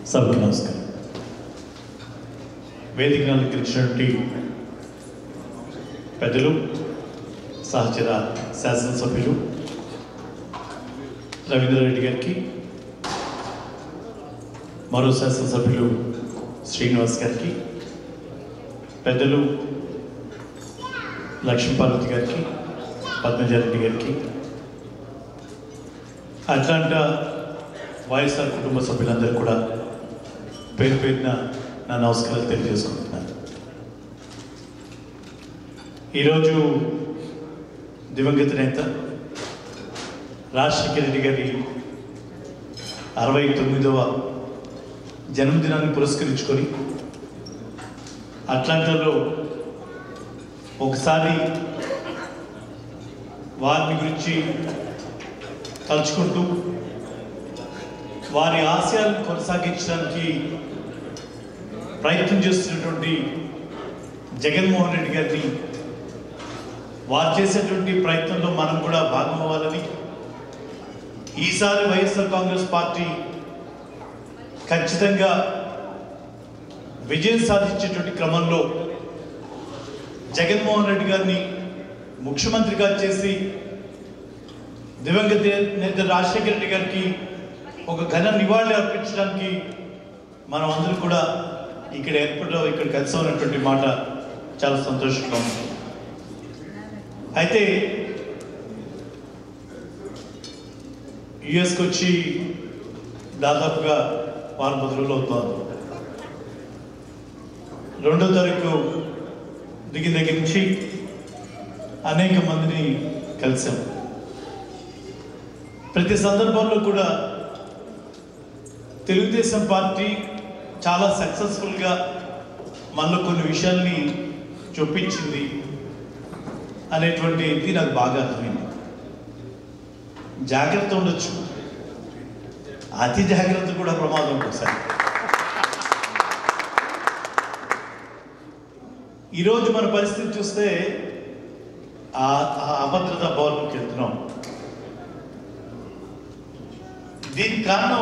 సభకు నమస్కారం వేదికను అలంకరించినటువంటి పెద్దలు సహచర శాసనసభ్యులు రవీంద్రారెడ్డి గారికి మరో శాసనసభ్యులు శ్రీనివాస్ గారికి పెద్దలు లక్ష్మీపార్వతి గారికి పద్మజారెడ్డి గారికి అట్లాంటా వైఎస్ఆర్ కుటుంబ సభ్యులందరూ కూడా పేరు పేరున నా నమస్కారాలు తెలియజేసుకుంటున్నాను ఈరోజు దివంగత నేత రాజశేఖర రెడ్డి గారి అరవై తొమ్మిదవ జన్మదినాన్ని పురస్కరించుకొని అట్లాంటాలో ఒకసారి వారిని గురించి తలుచుకుంటూ వారి ఆశయాలను కొనసాగించడానికి ప్రయత్నం చేస్తున్నటువంటి జగన్మోహన్ రెడ్డి గారిని వారు చేసేటువంటి ప్రయత్నంలో మనం కూడా భాగం అవ్వాలని ఈసారి వైఎస్ఆర్ కాంగ్రెస్ పార్టీ ఖచ్చితంగా విజయం సాధించేటువంటి క్రమంలో జగన్మోహన్ రెడ్డి గారిని ముఖ్యమంత్రిగా చేసి దివంగత నేత రాజశేఖర రెడ్డి గారికి ఒక ఘన నివాళి అర్పించడానికి మనం అందరూ కూడా ఇక్కడ ఏర్పడ ఇక్కడ కలిసి ఉన్నటువంటి మాట చాలా సంతోషంగా ఉంది అయితే యుఎస్కి వచ్చి దాదాపుగా వారం పది రోజులు అవుతుంది రెండో తారీఖు దిగిన దగ్గర నుంచి అనేక మందిని కలిసాం ప్రతి సందర్భంలో కూడా తెలుగుదేశం పార్టీ చాలా సక్సెస్ఫుల్గా మనలో కొన్ని విషయాల్ని చూపించింది అనేటువంటి ఇది నాకు బాగా అర్థమైంది జాగ్రత్త ఉండొచ్చు అతి జాగ్రత్త కూడా ప్రమాదం ఒకసారి ఈరోజు మన పరిస్థితి చూస్తే ఆ ఆ అభద్రత భవన్కి వెళ్తున్నాం దీనికి కారణం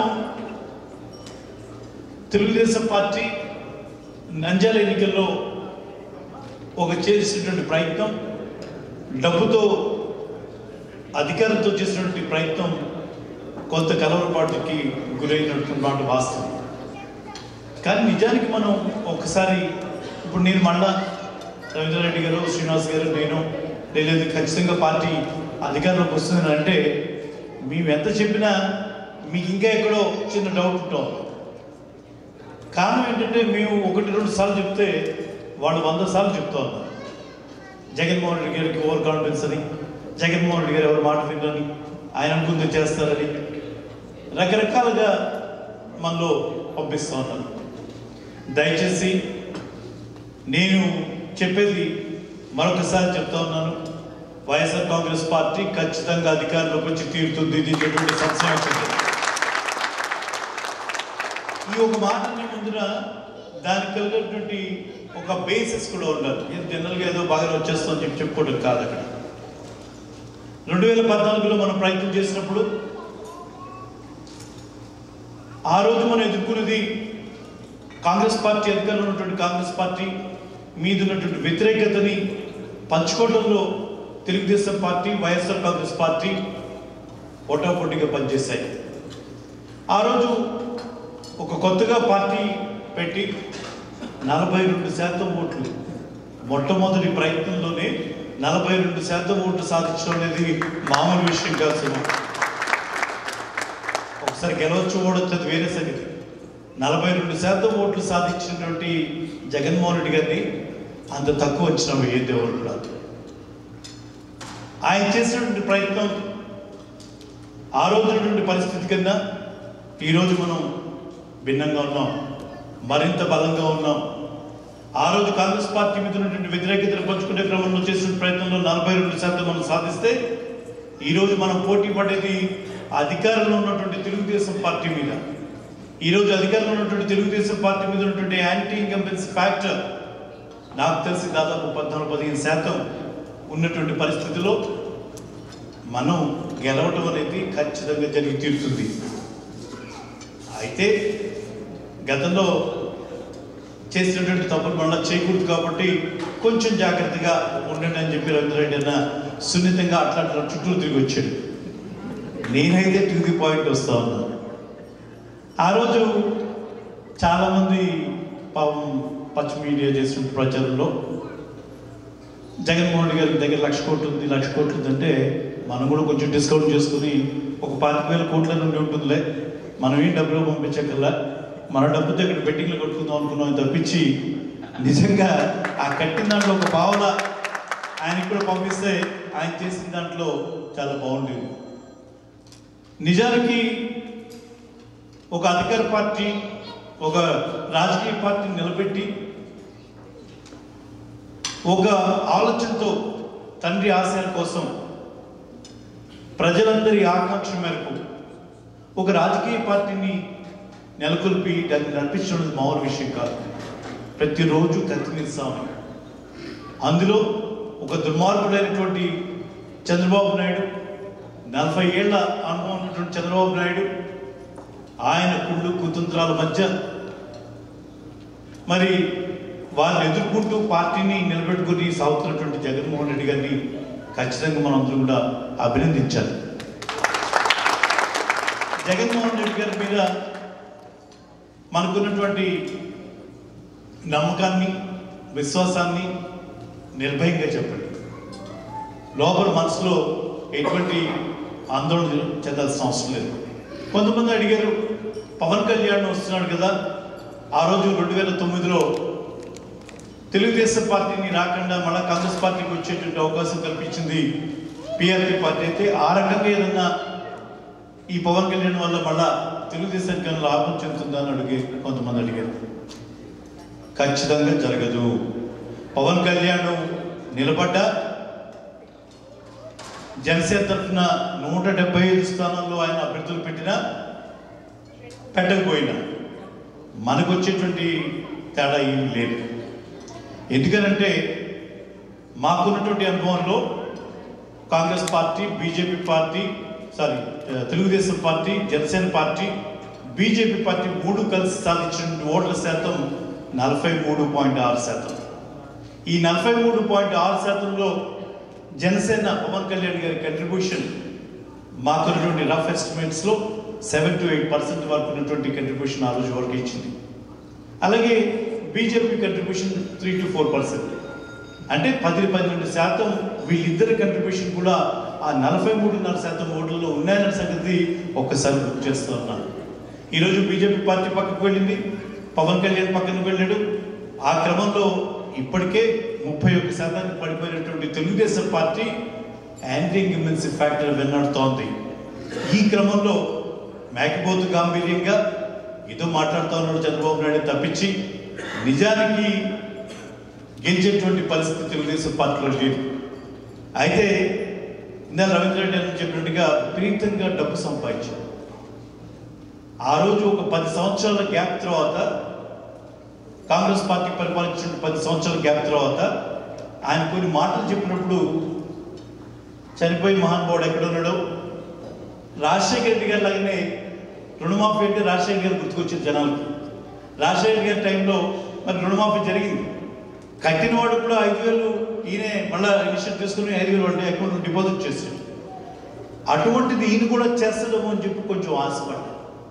తెలుగుదేశం పార్టీ నంజాల ఎన్నికల్లో ఒక చేసినటువంటి ప్రయత్నం డబ్బుతో అధికారంతో చేసినటువంటి ప్రయత్నం కొంత కలవరపాటుకి గురైనటువంటి మాట వాస్తవం కానీ నిజానికి మనం ఒకసారి ఇప్పుడు నేను మళ్ళా రవీంద్రారెడ్డి గారు శ్రీనివాస్ గారు నేను లేదు ఖచ్చితంగా పార్టీ అధికారంలోకి వస్తుందని అంటే మేము ఎంత చెప్పినా మీకు ఇంకా ఎక్కడో చిన్న డౌట్ ఉంటాం కారణం ఏంటంటే మేము ఒకటి రెండు సార్లు చెప్తే వాళ్ళు వంద సార్లు చెప్తా ఉన్నారు జగన్మోహన్ రెడ్డి గారికి ఓవర్ కాన్ఫిడెన్స్ అని జగన్మోహన్ రెడ్డి గారు ఎవరు మాట వినని ఆయన అనుకుంది చేస్తారని రకరకాలుగా మనలో పంపిస్తూ ఉన్నారు దయచేసి నేను చెప్పేది మరొకసారి చెప్తా ఉన్నాను వైఎస్ఆర్ కాంగ్రెస్ పార్టీ ఖచ్చితంగా అధికారంలోకి వచ్చి తీరుతుంది దీనికి సంశయం చెందదు. ఈ ఒక మాటని ముందున దానికి కలిగినటువంటి ఒక బేసిస్ కూడా ఉండాలి ఇది జనరల్గా ఏదో బాగా వచ్చేస్తుందని చెప్పి చెప్పుకోవడం కాదు అక్కడ రెండు వేల పద్నాలుగులో మనం ప్రయత్నం చేసినప్పుడు ఆ రోజు మనం ఎదుర్కొన్నది కాంగ్రెస్ పార్టీ అధికారంలో ఉన్నటువంటి కాంగ్రెస్ పార్టీ మీద ఉన్నటువంటి వ్యతిరేకతని పంచుకోవడంలో తెలుగుదేశం పార్టీ వైఎస్ఆర్ కాంగ్రెస్ పార్టీ పోటాపోటీగా పనిచేశాయి ఆ రోజు ఒక కొత్తగా పార్టీ పెట్టి నలభై రెండు శాతం ఓట్లు మొట్టమొదటి ప్రయత్నంలోనే నలభై రెండు శాతం ఓట్లు సాధించడం అనేది మామూలు విషయం కాదు సుమా. ఒకసారి గెలవచ్చు ఓడొచ్చు అది వేరే సంగతి నలభై రెండు శాతం ఓట్లు సాధించినటువంటి జగన్మోహన్ రెడ్డి గారిని అంత తక్కువ వచ్చిన ఏ దేవుడు కూడా ఆయన చేసినటువంటి ప్రయత్నం ఆ రోజు ఉన్నటువంటి పరిస్థితి కింద ఈరోజు మనం భిన్నంగా ఉన్నాం మరింత బలంగా ఉన్నాం ఆ రోజు కాంగ్రెస్ పార్టీ మీద ఉన్నటువంటి వ్యతిరేకతను పంచుకునే క్రమంలో చేసిన ప్రయత్నంలో నలభై రెండు శాతం మనం సాధిస్తే ఈరోజు మనం పోటీ పడేది అధికారంలో ఉన్నటువంటి తెలుగుదేశం పార్టీ మీద ఈరోజు అధికారంలో ఉన్నటువంటి తెలుగుదేశం పార్టీ మీద ఉన్నటువంటి యాంటీ ఇన్కంబెన్సీ ఫ్యాక్టర్ నాకు తెలిసి దాదాపు పద్నాలుగు పదిహేను శాతం ఉన్నటువంటి పరిస్థితిలో మనం గెలవటం అనేది ఖచ్చితంగా జరిగి తీరుతుంది అయితే గతంలో చేసినటువంటి తప్పులు మళ్ళీ చేయకూడదు కాబట్టి కొంచెం జాగ్రత్తగా ఉండండి అని చెప్పి రవీంద్రెడ్డి అన్న సున్నితంగా అట్లా అట్లా చుట్టూ తిరిగి వచ్చాడు నేనైతే టు ది పాయింట్ వస్తా ఉన్నాను ఆ రోజు చాలామంది పాపం పచ్చి మీడియా చేసిన ప్రచారంలో జగన్మోహన్ రెడ్డి గారి దగ్గర లక్ష కోట్లు ఉంది లక్ష కోట్లు ఉందంటే మనం కూడా కొంచెం డిస్కౌంట్ చేసుకుని ఒక పాతిక వేల కోట్ల నుండి ఉంటుందిలే మనం ఏం డబ్బులు పంపించక్కర్లా మన డబ్బుతో ఇక్కడ బెట్టింగ్లు కట్టుకుందాం అనుకున్నాం తప్పించి నిజంగా ఆ కట్టిన దాంట్లో ఒక భావన ఆయనకి కూడా పంపిస్తే ఆయన చేసిన దాంట్లో చాలా బాగుండేది నిజానికి ఒక అధికార పార్టీ ఒక రాజకీయ పార్టీని నిలబెట్టి ఒక ఆలోచనతో తండ్రి ఆశయాల కోసం ప్రజలందరి ఆకాంక్ష మేరకు ఒక రాజకీయ పార్టీని నెలకొల్పి దాన్ని నడిపించడం మామూలు విషయం కాదు ప్రతిరోజు కత్తిమీస్తాము అందులో ఒక దుర్మార్గుడైనటువంటి చంద్రబాబు నాయుడు నలభై ఏళ్ల అనుభవం ఉన్నటువంటి చంద్రబాబు నాయుడు ఆయన కుళ్ళు కుతంత్రాల మధ్య మరి వాళ్ళని ఎదుర్కొంటూ పార్టీని నిలబెట్టుకుని సాగుతున్నటువంటి జగన్మోహన్ రెడ్డి గారిని ఖచ్చితంగా మనం అందరం కూడా అభినందించాలి జగన్మోహన్ రెడ్డి గారి మీద మనకున్నటువంటి నమ్మకాన్ని విశ్వాసాన్ని నిర్భయంగా చెప్పండి లోపల మనసులో ఎటువంటి ఆందోళన చెందాల్సిన అవసరం లేదు కొంతమంది అడిగారు పవన్ కళ్యాణ్ వస్తున్నాడు కదా ఆ రోజు రెండు వేల తొమ్మిదిలో తెలుగుదేశం పార్టీని రాకుండా మళ్ళా కాంగ్రెస్ పార్టీకి వచ్చేటువంటి అవకాశం కల్పించింది పిఆర్పి పార్టీ అయితే ఆ రకంగా ఏదన్నా ఈ పవన్ కళ్యాణ్ వల్ల మళ్ళా తెలుగుదేశం కన్నా లాభం చెందుతుందా అని అడిగే కొంతమంది అడిగారు ఖచ్చితంగా జరగదు పవన్ కళ్యాణ్ నిలబడ్డా జనసేన తరఫున నూట డెబ్బై ఐదు స్థానాల్లో ఆయన అభ్యర్థులు పెట్టినా పెట్టకపోయినా మనకు వచ్చేటువంటి తేడా ఏమీ లేదు ఎందుకనంటే మాకున్నటువంటి అనుభవంలో Congress party BJP party sorry Telugu Desam party Janasena party BJP party మూడు కలిసి సాధించిన ఓట్ల శాతం నలభై మూడు పాయింట్ ఆరు శాతం ఈ నలభై మూడు పాయింట్ ఆరు శాతంలో జనసేన పవన్ కళ్యాణ్ గారి కంట్రిబ్యూషన్ మాకున్నటువంటి రఫ్ ఎస్టిమేట్స్లో సెవెన్ టు ఎయిట్ పర్సెంట్ వరకు ఉన్నటువంటి కంట్రిబ్యూషన్ ఆ రోజు వరకు ఇచ్చింది అలాగే BJP contribution three to four percent అంటే పది పన్నెండు శాతం వీళ్ళిద్దరి కంట్రిబ్యూషన్ కూడా ఆ నలభై మూడున్నర శాతం ఓట్లలో ఉన్నాయన్న సంగతి ఒక్కసారి గుర్తు చేస్తూ ఉన్నాను ఈరోజు బీజేపీ పార్టీ పక్కకు వెళ్ళింది పవన్ కళ్యాణ్ పక్కన వెళ్ళాడు ఆ క్రమంలో ఇప్పటికే ముప్పై ఒక్క శాతానికి పడిపోయినటువంటి Telugu Desam party anti incumbency factor వెన్నాడుతోంది ఈ క్రమంలో మేకపోతు గాంభీర్యంగా ఏదో మాట్లాడుతూ ఉన్నాడు చంద్రబాబు నాయుడు తప్పించి నిజానికి గెలిచేటువంటి పరిస్థితి తెలుగుదేశం పార్టీలో లేదు అయితే ఇందా రవీంద్ర రెడ్డి అని చెప్పినట్టుగా విపరీతంగా డబ్బు సంపాదించారు ఆ రోజు ఒక పది సంవత్సరాల గ్యాప్ తర్వాత కాంగ్రెస్ పార్టీ పరిపాలించిన పది సంవత్సరాల గ్యాప్ తర్వాత ఆయన కొన్ని మాటలు చెప్పినప్పుడు చనిపోయి మహానుభావుడు ఎక్కడున్నాడో రాజశేఖర రెడ్డి గారి లాగానే రుణమాఫీ అంటే రాజశేఖర గారు గుర్తుకొచ్చింది జనాలకి రాజశేఖర గారి టైంలో మరి రుణమాఫీ జరిగింది కట్టిన వాడు కూడా ఐదు వేలు ఈయనే మళ్ళీ ఇనిషియేట్ తీసుకుని ఐదు వేలు వాళ్ళ అకౌంట్లో డిపాజిట్ చేశాడు అటువంటిది ఈయన కూడా చేస్తాడేమో అని చెప్పి కొంచెం ఆశపడ్డా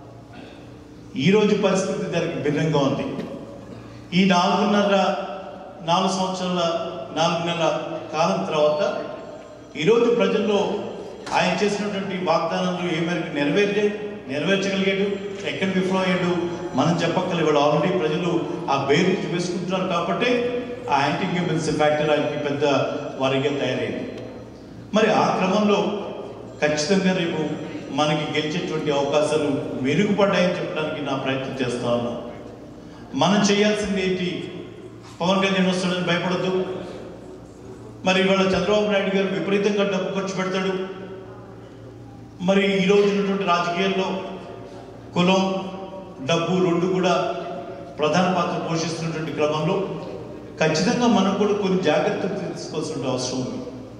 ఈ రోజు పరిస్థితి దానికి భిన్నంగా ఉంది ఈ నాలుగున్నర నాలుగు సంవత్సరాల నాలుగు నెలల కాలం తర్వాత ఈరోజు ప్రజల్లో ఆయన చేసినటువంటి వాగ్దానాలు ఏ మేరకు నెరవేర్చాయి నెరవేర్చగలిగాడు ఎక్కడ విఫలం అయ్యాడు మనం చెప్పక్కర్లేదు ఇవాళ ఆల్రెడీ ప్రజలు ఆ బేరు వేసుకుంటున్నారు కాబట్టి ఆ యాంటీ ఇంక్యుబెన్సీ ఫ్యాక్టర్ ఆయనకి పెద్ద వారిగా తయారైంది మరి ఆ క్రమంలో ఖచ్చితంగా రేపు మనకి గెలిచేటువంటి అవకాశాలు మెరుగుపడ్డాయని చెప్పడానికి నా ప్రయత్నం చేస్తా ఉన్నా మనం చేయాల్సింది ఏంటి పవన్ కళ్యాణ్ వస్తాడని భయపడద్దు మరి ఇవాళ చంద్రబాబు నాయుడు గారు విపరీతంగా డబ్బు ఖర్చు పెడతాడు మరి ఈ రోజు ఉన్నటువంటి రాజకీయాల్లో కులం డబ్బు రెండు కూడా ప్రధాన పాత్ర పోషిస్తున్నటువంటి క్రమంలో ఖచ్చితంగా మనం కూడా కొన్ని జాగ్రత్తలు తీసుకోవాల్సిన అవసరం ఉంది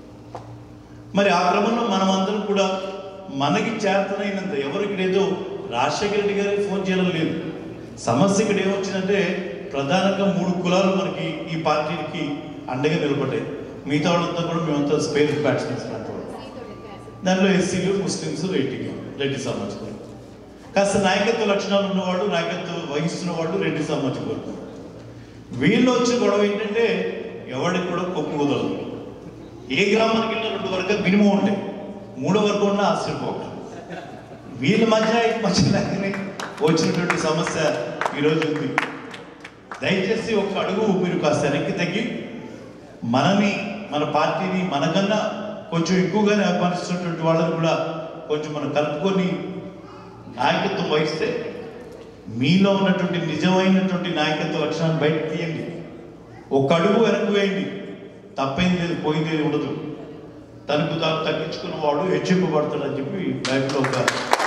మరి ఆ క్రమంలో మనం అందరం కూడా మనకి చేతనైనంత ఎవరికి లేదో రాజశేఖర రెడ్డి గారికి ఫోన్ చేయడం లేదు సమస్య ఇక్కడ ఏమొచ్చిందంటే ప్రధానంగా మూడు కులాలు మనకి ఈ పార్టీకి అండగా నిలబడ్డాయి మిగతా వాళ్ళంతా కూడా మేమంతా స్పేర్ బ్యాట్స్మెన్స్ లాంటి వాళ్ళు దానిలో ఎస్సీలు ముస్లిమ్స్ రెడ్డిగా రెడ్డి సమాజం వర్గం. కాస్త నాయకత్వ లక్షణాలు ఉన్నవాళ్ళు నాయకత్వం వహిస్తున్న వాళ్ళు రెడ్డి సమాజం వర్గం వీళ్ళు వచ్చే గొడవ ఏంటంటే ఎవరికి కూడా కొప్పు కుదరదు ఏ గ్రామానికి వెళ్ళినా రెండు వర్గాలు మినిమం ఉంటాయి మూడో వర్గం ఉన్నా ఆశ్చర్యపోకండి వీళ్ళ మధ్య ఇటు మధ్య లాగానే వచ్చినటువంటి సమస్య ఈరోజు ఉంది దయచేసి ఒక అడుగు మీరు కాస్త వెనక్కి తగ్గి మనని మన పార్టీని మనకన్నా కొంచెం ఎక్కువగానే అభిమానిస్తున్నటువంటి వాళ్ళని కూడా కొంచెం మనం కలుపుకొని నాయకత్వం వహిస్తే మీలో ఉన్నటువంటి నిజమైనటువంటి నాయకత్వ లక్షణాన్ని బయటకు తీయండి ఒక అడుగు వెనక్కి వేయండి తప్పైంది లేదు పోయింది లేదు ఉండదు తనకు తాను తగ్గించుకున్న వాడు హెచ్చింపబడతాడని చెప్పి బైబిల్లో ఒక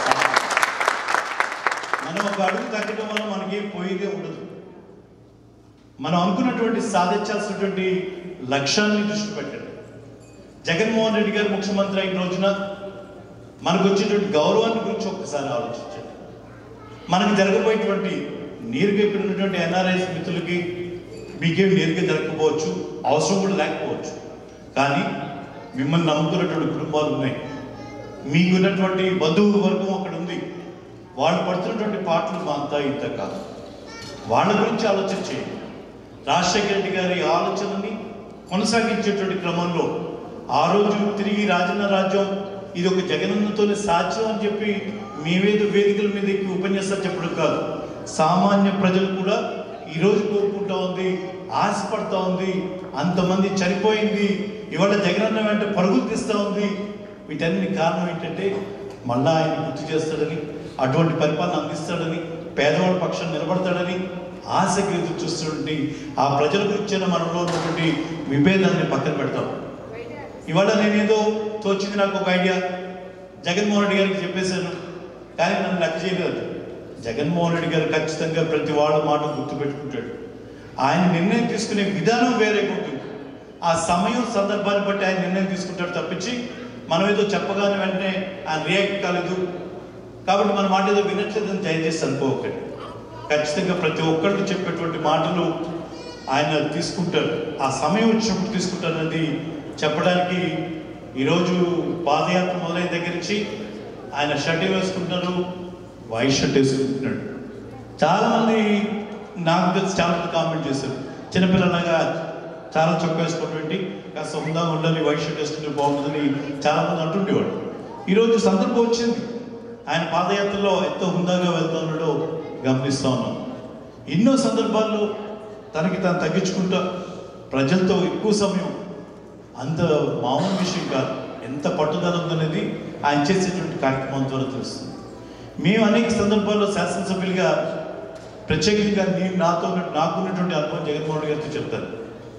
మనం ఒక అడుగు తగ్గడం వల్ల మనకి పోయేదే ఉండదు మనం అనుకున్నటువంటి సాధించాల్సినటువంటి లక్ష్యాన్ని దృష్టి పెట్టండి జగన్మోహన్ రెడ్డి గారు ముఖ్యమంత్రి అయిన రోజున మనకు వచ్చేటువంటి గౌరవాన్ని గురించి ఒక్కసారి ఆలోచించండి మనకు జరగబోయేటువంటి నేరుగా ఇక్కడ ఉన్నటువంటి ఎన్ఆర్ఐస్ మిత్రులకి మీకేం నేరుగా జరగకపోవచ్చు అవసరం కూడా లేకపోవచ్చు కానీ మిమ్మల్ని నమ్ముకున్నటువంటి కుటుంబాలు ఉన్నాయి మీకున్నటువంటి బంధువు వర్గం అక్కడ ఉంది వాళ్ళు పడుతున్నటువంటి పాటలు మా అంతా ఇంత కాదు వాళ్ళ గురించి ఆలోచన చేయండి రాజశేఖర రెడ్డి గారి ఆలోచనని కొనసాగించేటువంటి క్రమంలో ఆ రోజు తిరిగి రాజన్న రాజ్యం ఇది ఒక జగనన్నతోనే సాధ్యం అని చెప్పి మేమేదో వేదికల మీద ఎక్కి ఉపన్యాసాలు చెప్పడం కాదు సామాన్య ప్రజలు కూడా ఈరోజు కోరుకుంటా ఉంది ఆశపడతా ఉంది అంతమంది చనిపోయింది ఇవాళ జగనన్న వెంట పరుగులు తీస్తూ ఉంది వీటన్ని కారణం ఏంటంటే మళ్ళా ఆయన గుర్తు చేస్తాడని అటువంటి పరిపాలన అందిస్తాడని పేదవాళ్ళ పక్షాన్ని నిలబడతాడని ఆశకి ఎదురు చూస్తున్నటువంటి ఆ ప్రజల గురించిన మనలో ఉన్నటువంటి విభేదాన్ని పక్కన పెడతాం ఇవాళ నేనేదో తోచింది నాకు ఒక ఐడియా జగన్మోహన్ రెడ్డి గారికి చెప్పేశాను కానీ నన్ను లెక్క చేయలేదు జగన్మోహన్ రెడ్డి గారు ఖచ్చితంగా ప్రతి వాళ్ళ మాట గుర్తుపెట్టుకుంటాడు ఆయన నిర్ణయం తీసుకునే విధానం వేరే ఉంటుంది ఆ సమయం సందర్భాన్ని బట్టి ఆయన నిర్ణయం తీసుకుంటాడు తప్పించి మనం ఏదో చెప్పగానే వెంటనే ఆయన రియాక్ట్ కాలేదు కాబట్టి మన మాట ఏదో వినట్లేదని దయచేసి అనుకోకండి ఖచ్చితంగా ప్రతి ఒక్కళ్ళు చెప్పేటువంటి మాటలు ఆయన తీసుకుంటారు ఆ సమయం వచ్చినప్పుడు తీసుకుంటారు అనేది చెప్పడానికి ఈరోజు పాదయాత్ర మొదలైన దగ్గర నుంచి ఆయన షర్ట్ వేసుకుంటున్నారు వైట్ షర్ట్ వేసుకుంటున్నాడు చాలా మంది నాకు తెలిసి చాలా మంది కామెంట్ చేశారు చిన్నపిల్లలాగా చాలా చొక్కా వేసుకున్నటువంటి కాస్త హుందాగా ఉండాలి వైట్ షర్ట్ వేసుకుంటే బాగుంటుందని చాలా మంది అంటుండేవాడు ఈరోజు సందర్భం వచ్చింది ఆయన పాదయాత్రలో ఎంతో హుందాగా వెళ్తున్నాడో గమనిస్తా ఉన్నాం ఎన్నో సందర్భాల్లో తనకి తాను తగ్గించుకుంటా ప్రజలతో ఎక్కువ సమయం అంత మామూలు విషయం కాదు ఎంత పట్టుదల ఉందనేది ఆయన చేసేటువంటి కార్యక్రమం ద్వారా తెలుస్తుంది మేము అనేక సందర్భాల్లో శాసనసభ్యులుగా ప్రత్యేకంగా నేను నాతో ఉన్న- నాకున్నటువంటి అనుభవం జగన్మోహన్ రెడ్డి గారితో చెప్తాను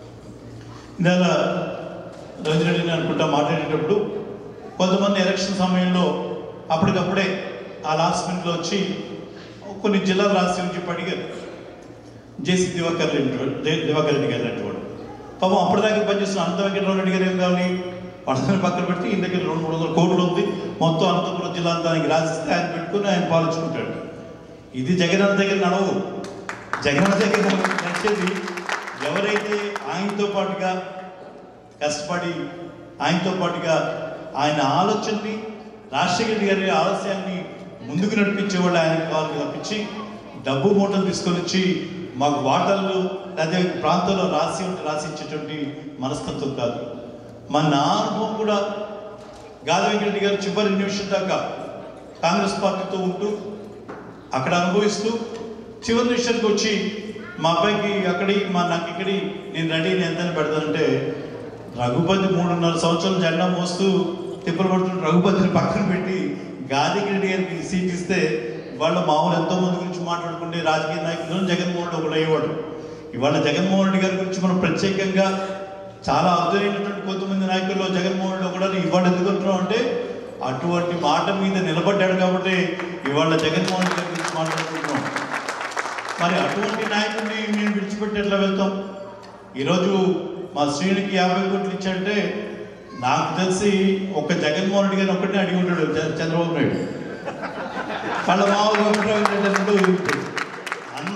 ఇందాక రవిరెడ్డిని అనుకుంటా మాట్లాడేటప్పుడు కొంతమంది ఎలక్షన్ సమయంలో అప్పటికప్పుడే ఆ లాస్ట్ మినిట్లో వచ్చి కొన్ని జిల్లాల రాష్ట్రం నుంచి అడిగారు జేసీ దివాకర్ రెడ్డి దే- దివాకర్ రెడ్డి గారు లాంటి వాడు పాపం అప్పటిదాకా పనిచేస్తున్న అనంత వెంకటరావు రెడ్డి గారు ఏం కావాలి వాళ్ళని పక్కన పెట్టి ఈయన దగ్గర రెండు మూడు వందల కోట్లు ఉంది మొత్తం అనంతపురం జిల్లా దానికి రాసిస్తే ఆయన పెట్టుకుని ఆయన పాలించుకుంటాడు ఇది జగన్ దగ్గర నడవు జగన్ దగ్గర నడిచేది ఎవరైతే ఆయనతో పాటుగా కష్టపడి ఆయనతో పాటుగా ఆయన ఆలోచనని రాజశేఖర రెడ్డి గారి ఆలస్యాన్ని ముందుకు నడిపించే వాళ్ళు ఆయనకు కావాలి తప్పించి డబ్బు మూటలు తీసుకొని వచ్చి మాకు వాటర్లు అదే ప్రాంతంలో రాసి ఉంటే రాసి ఇచ్చేటువంటి మనస్తత్వం కాదు మా నా అనుభవం కూడా గాలి వెంకరెడ్డి గారు చివరి నిమిషం దాకా కాంగ్రెస్ పార్టీతో ఉంటూ అక్కడ అనుభవిస్తూ చివరి నిమిషానికి వచ్చి మా అబ్బాయికి అక్కడి మా నాకు ఇక్కడి నేను రెడీ నేను ఎంతని పెడతానంటే రఘుపతి మూడున్నర సంవత్సరాలు జెండా మోస్తూ తిప్పలు పడుతున్న రఘుపతిని పక్కన పెట్టి గాలి రెడ్డి గారికి సీట్ ఇస్తే వాళ్ళ మామూలు ఎంతో మంది గురించి మాట్లాడుకుంటే రాజకీయ నాయకులు జగన్మోహన్ రెడ్డి ఒకడు అయ్యేవాడు ఇవాళ జగన్మోహన్ రెడ్డి గారి గురించి మనం ప్రత్యేకంగా చాలా అర్థమైనటువంటి కొంతమంది నాయకుల్లో జగన్మోహన్ రెడ్డి ఒకడు ఇవాళ ఎందుకు అంటున్నాం అంటే అటువంటి మాట మీద నిలబడ్డాడు కాబట్టి ఇవాళ జగన్మోహన్ రెడ్డి గారి గురించి మాట్లాడుకుంటున్నాం మరి అటువంటి నాయకుడిని మేము విడిచిపెట్టి ఎట్లా వెళ్తాం ఈరోజు మా శ్రీనికి యాభై కోట్లు ఇచ్చాడంటే నాకు తెలిసి ఒక జగన్మోహన్ రెడ్డి గారిని ఒక్కటే అడిగి ఉంటాడు చ- చంద్రబాబు నాయుడు వాళ్ళ మామూలు వెంకటరావు రెడ్డి అన్నట్టు ఉంటాడు.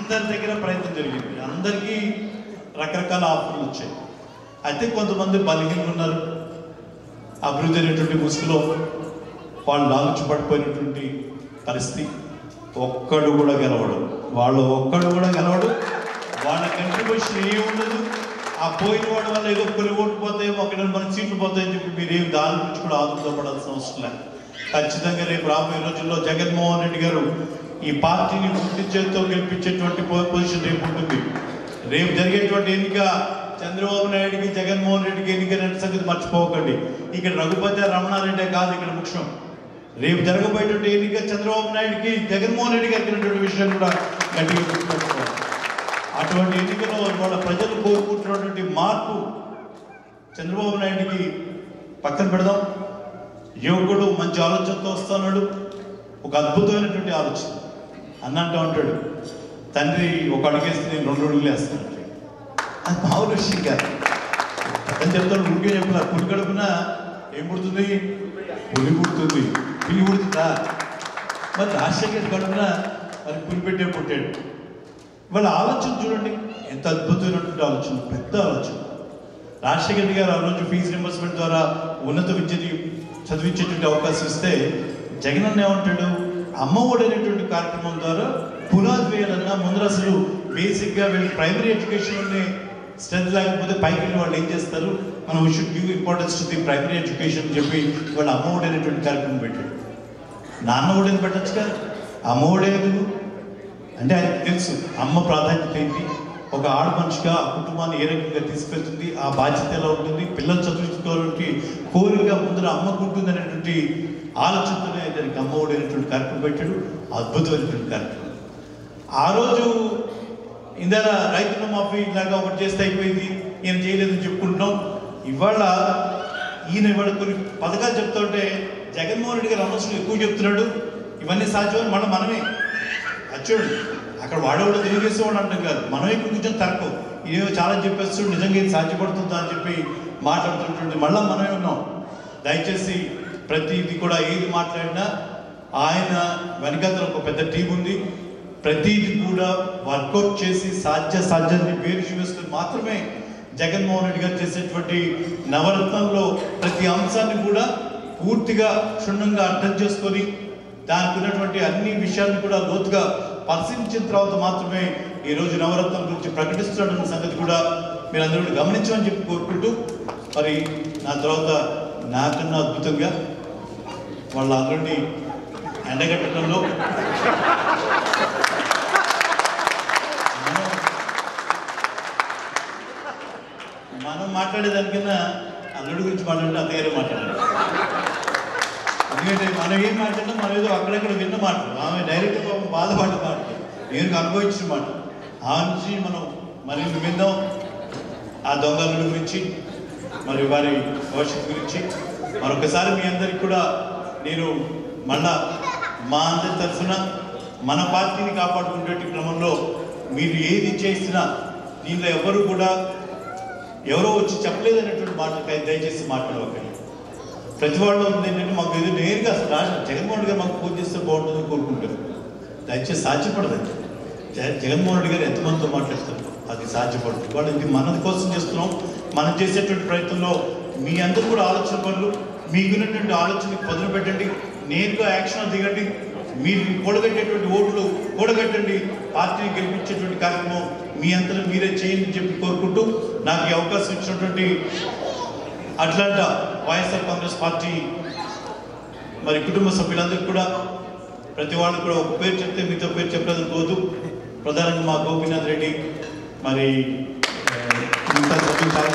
అందరి దగ్గర ప్రయత్నం జరిగింది అందరికీ రకరకాల ఆఫర్లు వచ్చాయి అయితే కొంతమంది బలహీనలు ఉన్నారు అభివృద్ధి అనేటువంటి ముసుగులో వాళ్ళు లాలుచి పడిపోయినటువంటి పరిస్థితి ఒక్కడు కూడా గెలవడు వాళ్ళు ఒక్కడు కూడా గెలవడు వాళ్ళ కంట్రిబ్యూషన్ ఏ ఉండదు ఆ పోయిన వాడి వల్ల ఏదో కొన్ని ఓట్లు పోతాయి ఒకటి మన సీట్లు పోతాయని చెప్పి మీరు ఏం దాని గురించి కూడా ఆదుకోపడాల్సిన అవసరం లేదు ఖచ్చితంగా రేపు రాబోయే రోజుల్లో జగన్మోహన్ రెడ్డి గారు ఈ పార్టీని పూర్తి చేతితో గెలిపించేటువంటి పొ- పొజిషన్ రేపు ఉంటుంది రేపు జరిగేటువంటి ఎన్నిక చంద్రబాబు నాయుడికి జగన్మోహన్ రెడ్డికి ఎన్నిక అనే సంగతి మర్చిపోకండి ఇక్కడ రఘుపతి రమణారెడ్డి కాదు ఇక్కడ ముఖ్యం రేపు జరగబోయేటువంటి ఎన్నిక చంద్రబాబు నాయుడికి జగన్మోహన్ రెడ్డి గారికి ఉన్నటువంటి విషయం కూడా గట్టిగా గుర్తుపెట్టుకోవాలి అటువంటి ఎన్నికలో వాళ్ళ ప్రజలు కోరుకుంటున్నటువంటి మార్పు చంద్రబాబు నాయుడికి పక్కన పెడదాం యువకుడు మంచి ఆలోచనతో వస్తున్నాడు ఒక అద్భుతమైనటువంటి ఆలోచన అన్నంటూ ఉంటాడు తండ్రి ఒక అడుగేస్తే నేను రెండు అడుగులు వేస్తాను అది మామూలు విషయం కాదు అని చెప్తాడు ఊరికే చెప్పిన పులి కడుపున ఏం పుడుతుంది పులి పుడుతుంది పిల్లి పుడుతుందా మరి రాజశేఖర్ కడుపున మరి పులి పెట్టే పుట్టాడు వాళ్ళ ఆలోచన చూడండి ఎంత అద్భుతమైనటువంటి ఆలోచన పెద్ద ఆలోచన రాజశేఖర్ రెడ్డి గారు ఆ రోజు ఫీజు రింబర్స్మెంట్ ద్వారా ఉన్నత విద్యని చదివించేటువంటి అవకాశం ఇస్తే జగన్ అన్న ఏమంటాడు అమ్మ ఒడి అనేటువంటి కార్యక్రమం ద్వారా పునాది వేయాలన్నా ముందర అసలు బేసిక్గా వీళ్ళు ప్రైమరీ ఎడ్యుకేషన్ని స్ట్రెంత్ లేకపోతే పైకి వెళ్ళి వాళ్ళు ఏం చేస్తారు మనం should give importance to the primary education చెప్పి వాళ్ళ అమ్మ ఒడి అనేటువంటి కార్యక్రమం పెట్టాడు నాన్న ఒడిని పెట్టచ్చుగా అమ్మ ఒడే ఎందుకు అంటే ఆయనకు తెలుసు అమ్మ ప్రాధాన్యత ఏంటి ఒక ఆడ మనిషిగా ఆ కుటుంబాన్ని ఏ రకంగా తీసుకెళ్తుంది ఆ బాధ్యత ఎలా ఉంటుంది పిల్లలు చదివించుకోవాలంటే కోరిక ముందర అమ్మకు ఉంటుంది అనేటువంటి ఆలోచనతోనే దానికి అమ్మ ఒడి అనేటువంటి కార్యక్రమం పెట్టాడు అద్భుతమైనటువంటి కార్యక్రమం ఆ రోజు ఇందాక రైతు మాఫీ లాగా ఒకటి చేస్తే అయిపోయింది ఈయన చేయలేదని చెప్పుకుంటున్నాం ఇవాళ ఈయన ఇవాళ కొన్ని పథకాలు చెప్తుంటే జగన్మోహన్ రెడ్డి గారు అనవసరం ఎక్కువ చెప్తున్నాడు ఇవన్నీ సాధ్యమని మళ్ళీ మనమే అది చూడండి అక్కడ వాడేవాడు తెలియజేసేవాడు అంటాం కాదు మనమే ఇక్కడ కూర్చొని తరకం ఇదేమో చాలా చెప్పేస్తూ నిజంగా ఇది సాధ్యపడుతుందా అని చెప్పి మాట్లాడుతుంటుంది మళ్ళీ మనమే ఉన్నాం దయచేసి ప్రతిది కూడా ఏది మాట్లాడినా ఆయన వెనకాల ఒక పెద్ద టీం ఉంది ప్రతిది కూడా వర్కౌట్ చేసి సాధ్య సాధ్యాన్ని వేరు చూపిస్తుంది మాత్రమే జగన్మోహన్ రెడ్డి గారు చేసేటువంటి నవరత్నంలో ప్రతి అంశాన్ని కూడా పూర్తిగా క్షుణ్ణంగా అర్థం చేసుకొని దానికి ఉన్నటువంటి అన్ని విషయాలను కూడా లోతుగా పరిశీలించిన తర్వాత మాత్రమే ఈ రోజు నవరత్నం గురించి ప్రకటిస్తున్నాడన్న సంగతి కూడా మీరందరూ కూడా గమనించమని చెప్పి కోరుకుంటూ మరి నా తర్వాత నాకన్నా అద్భుతంగా వాళ్ళ అందరినీ ఎండగట్టడంలో మనం మనం మాట్లాడేదానికన్నా అల్లుడి గురించి మాట్లాడితే అత్తగారే మాట్లాడారు ఎందుకంటే మనం ఏం మాట్లాడినా మనం ఏదో అక్కడక్కడ విన్న మాటలు ఆమె డైరెక్ట్ పాపం బాధపడ్డ మాటలు నేను అనుభవించిన మాట ఆ నుంచి మనం మరి విందాం ఆ దొంగల గురించి మరి వారి భవిష్యత్తు గురించి మరొకసారి మీ అందరికి కూడా నేను మళ్ళా మా అందరి తరఫున మన పార్టీని కాపాడుకునే క్రమంలో మీరు ఏది చేసినా దీనిలో ఎవరు కూడా ఎవరో వచ్చి చెప్పలేదనేటువంటి మాటలకై దయచేసి మాట్లాడవకండి ప్రతి వాళ్ళు ఉంది ఏంటంటే మాకు ఏదో నేరుగా అసలు రాష్ట్ర జగన్మోహన్ రెడ్డి గారు మాకు పూజ చేస్తే బాగుంటుందని కోరుకుంటారు దయచేసి సాధ్యపడదండి జ- జగన్మోహన్ రెడ్డి గారు ఎంతమందితో మాట్లాడతారు అది సాధ్యపడదు వాళ్ళు ఇది మన కోసం చేస్తున్నాం మనం చేసేటువంటి ప్రయత్నంలో మీ అందరూ కూడా ఆలోచన పనులు మీకున్నటువంటి ఆలోచనకి పదును పెట్టండి నేరుగా యాక్షన్ దిగండి మీరు కూడగట్టేటువంటి ఓట్లు కూడగట్టండి పార్టీని గెలిపించేటువంటి కార్యక్రమం మీ అంతలో మీరే చేయండి అని చెప్పి కోరుకుంటూ నాకు ఈ అవకాశం ఇచ్చినటువంటి అట్లాంటా వైఎస్ఆర్ కాంగ్రెస్ పార్టీ మరి కుటుంబ సభ్యులందరికీ కూడా ప్రతి వాళ్ళు కూడా ఒక పేరు చెప్తే మీతో పేరు చెప్పలేదు పోదు ప్రధానంగా మా గోపీనాథ్ రెడ్డి మరి ఆ, మిగతా సభ్యులు చాలా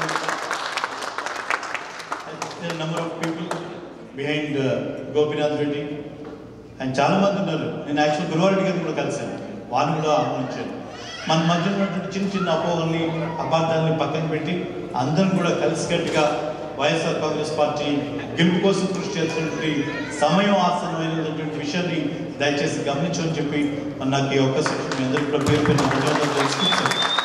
number of people behind Gopinath Reddy and చాలా మంది ఉన్నారు నేను యాక్చువల్ గురువారెడ్డి గారిని కూడా కలిశాను వాళ్ళు కూడా ఆహ్వానించారు మన మధ్య ఉన్నటువంటి చిన్న చిన్న అపోహల్ని అపార్థాలని పక్కన పెట్టి అందరం కూడా కలిసికట్టుగా వైఎస్ఆర్ కాంగ్రెస్ పార్టీ గెలుపు కోసం కృషి చేస్తున్నటువంటి సమయం ఆసనమైనటువంటి విషయాన్ని దయచేసి గమనించమని చెప్పి మరి నాకు ఈ అవకాశం ఇచ్చిన మీ అందరికీ కూడా పేరు పేరు ధన్యవాదాలు తెలుసుకుంటాను